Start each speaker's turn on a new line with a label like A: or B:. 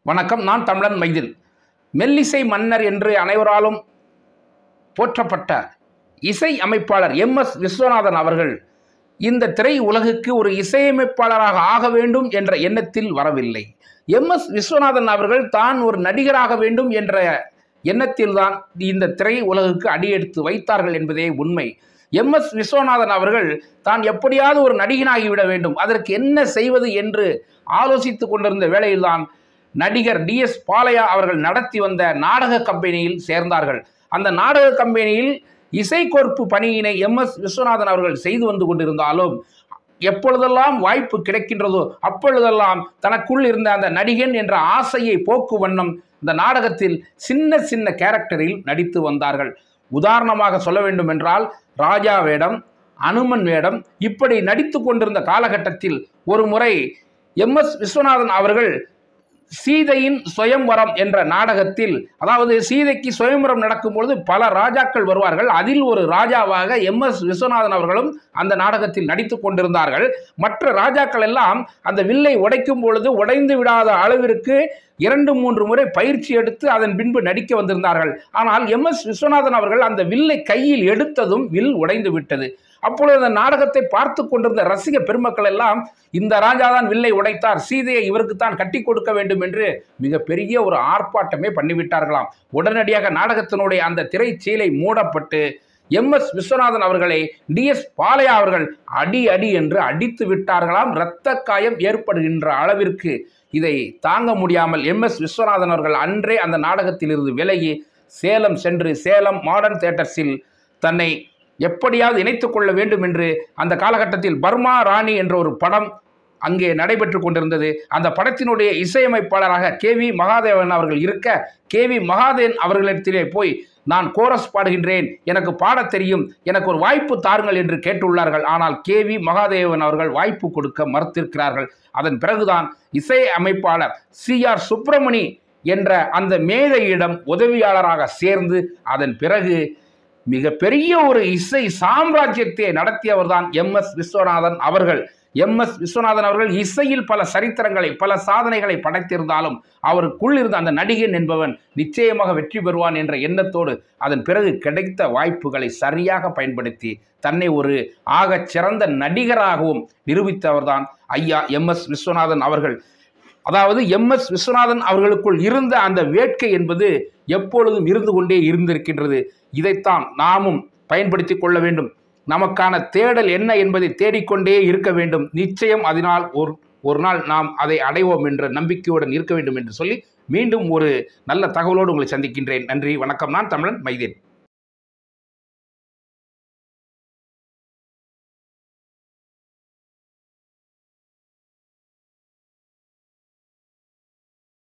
A: வணக்கம் நான் தமிழன் மைதின் மெல்லிசை மன்னர் என்று அனைவராலும் போற்றப்பட்ட இசை அமைப்பாளர் எம் எஸ் விஸ்வநாதன் அவர்கள் இந்த திரை உலகுக்கு ஒரு இசையமைப்பாளராக ஆக வேண்டும் என்ற எண்ணத்தில் வரவில்லை எம் எஸ் விஸ்வநாதன் அவர்கள் தான் ஒரு நடிகராக வேண்டும் என்ற எண்ணத்தில் தான் இந்த திரை உலகுக்கு அடியெடுத்து வைத்தார்கள் என்பதே உண்மை எம் எஸ் விஸ்வநாதன் அவர்கள் தான் எப்படியாவது ஒரு நடிகனாகிவிட வேண்டும் அதற்கு என்ன செய்வது என்று ஆலோசித்துக் கொண்டிருந்த வேளையில்தான் நடிகர் டிஎஸ் பாலையா அவர்கள் நடத்தி வந்த நாடக கம்பெனியில் சேர்ந்தார்கள் அந்த நாடக கம்பெனியில் இசைக்கோர்ப்பு பணியினை எம் எஸ் விஸ்வநாதன் அவர்கள் செய்து வந்து கொண்டிருந்தாலும் எப்பொழுதெல்லாம் வாய்ப்பு கிடைக்கின்றதோ அப்பொழுதெல்லாம் தனக்குள் இருந்த அந்த நடிகன் என்ற ஆசையை போக்கு வண்ணம் இந்த நாடகத்தில் சின்ன சின்ன கேரக்டரில் நடித்து வந்தார்கள் உதாரணமாக சொல்ல வேண்டும் என்றால் ராஜா வேடம் அனுமன் வேடம் இப்படி நடித்து கொண்டிருந்த காலகட்டத்தில் ஒரு முறை எம் எஸ் விஸ்வநாதன் அவர்கள் சீதையின் சுயம்வரம் என்ற நாடகத்தில் அதாவது சீதைக்கு சுயம்வரம் நடக்கும் பொழுது பல ராஜாக்கள் வருவார்கள் அதில் ஒரு ராஜாவாக எம் எஸ் விஸ்வநாதன் அவர்களும் அந்த நாடகத்தில் நடித்து கொண்டிருந்தார்கள் மற்ற ராஜாக்கள் எல்லாம் அந்த வில்லை உடைக்கும் பொழுது உடைந்து விடாத அளவிற்கு இரண்டு மூன்று முறை பயிற்சி எடுத்து அதன் பின்பு நடிக்க வந்திருந்தார்கள் ஆனால் எம் எஸ் விஸ்வநாதன் அவர்கள் அந்த வில்லை கையில் எடுத்ததும் வில் உடைந்து விட்டது அப்பொழுது அந்த நாடகத்தை பார்த்து கொண்டிருந்த ரசிக பெருமக்கள் எல்லாம் இந்த ராஜா தான் வில்லை உடைத்தார் சீதையை இவருக்குத்தான் கட்டி கொடுக்க வேண்டும் என்று மிகப்பெரிய ஒரு ஆர்ப்பாட்டமே பண்ணிவிட்டார்களாம் உடனடியாக நாடகத்தினுடைய அந்த திரைச்சீலை மூடப்பட்டு எம் எஸ் விஸ்வநாதன் அவர்களை டிஎஸ் பாலையா அவர்கள் அடி அடி என்று அடித்து விட்டார்களாம் இரத்த காயம் ஏற்படுகின்ற அளவிற்கு இதை தாங்க முடியாமல் எம் எஸ் விஸ்வநாதன் அவர்கள் அன்றே அந்த நாடகத்திலிருந்து விலகி சேலம் சென்று சேலம் மாடர்ன் தியேட்டர்ஸில் தன்னை எப்படியாவது இணைத்துக் கொள்ள வேண்டும் என்று அந்த காலகட்டத்தில் பர்மா ராணி என்ற ஒரு படம் அங்கே நடைபெற்று கொண்டிருந்தது அந்த படத்தினுடைய இசையமைப்பாளராக கே வி மகாதேவன் அவர்கள் இருக்க கே வி மகாதேவன் அவர்களிடத்திலே போய் நான் கோரஸ் பாடுகின்றேன் எனக்கு பாடத் தெரியும் எனக்கு ஒரு வாய்ப்பு தாருங்கள் என்று கேட்டுள்ளார்கள் ஆனால் கே வி மகாதேவன் அவர்கள் வாய்ப்பு கொடுக்க மறுத்திருக்கிறார்கள் அதன் பிறகுதான் இசை அமைப்பாளர் சி ஆர் சுப்பிரமணி என்ற அந்த மேதையிடம் உதவியாளராக சேர்ந்து அதன் பிறகு மிகப்பெரிய ஒரு இசை சாம்ராஜ்யத்தை நடத்தியவர் தான் எம் எஸ் விஸ்வநாதன் அவர்கள் எம் எஸ் விஸ்வநாதன் அவர்கள் இசையில் பல சரித்திரங்களை பல சாதனைகளை படைத்திருந்தாலும் அவருக்குள் இருந்த அந்த நடிகன் என்பவன் நிச்சயமாக வெற்றி பெறுவான் என்ற எண்ணத்தோடு அதன் பிறகு கிடைத்த வாய்ப்புகளை சரியாக பயன்படுத்தி தன்னை ஒரு ஆகச் சிறந்த நடிகராகவும் நிரூபித்தவர்தான் ஐயா எம் எஸ் விஸ்வநாதன் அவர்கள் அதாவது எம் எஸ் விஸ்வநாதன் அவர்களுக்குள் இருந்த அந்த வேட்கை என்பது எப்பொழுதும் இருந்து கொண்டே இருந்திருக்கின்றது இதைத்தான் நாமும் பயன்படுத்தி கொள்ள வேண்டும் நமக்கான தேடல் என்ன என்பதை தேடிக்கொண்டே இருக்க வேண்டும் நிச்சயம் அதனால் ஒரு ஒரு நாள் நாம் அதை அடைவோம் என்ற நம்பிக்கையுடன் இருக்க வேண்டும் என்று சொல்லி மீண்டும் ஒரு நல்ல தகவலோடு உங்களை சந்திக்கின்றேன் நன்றி வணக்கம் நான் தமிழன் மைதேன்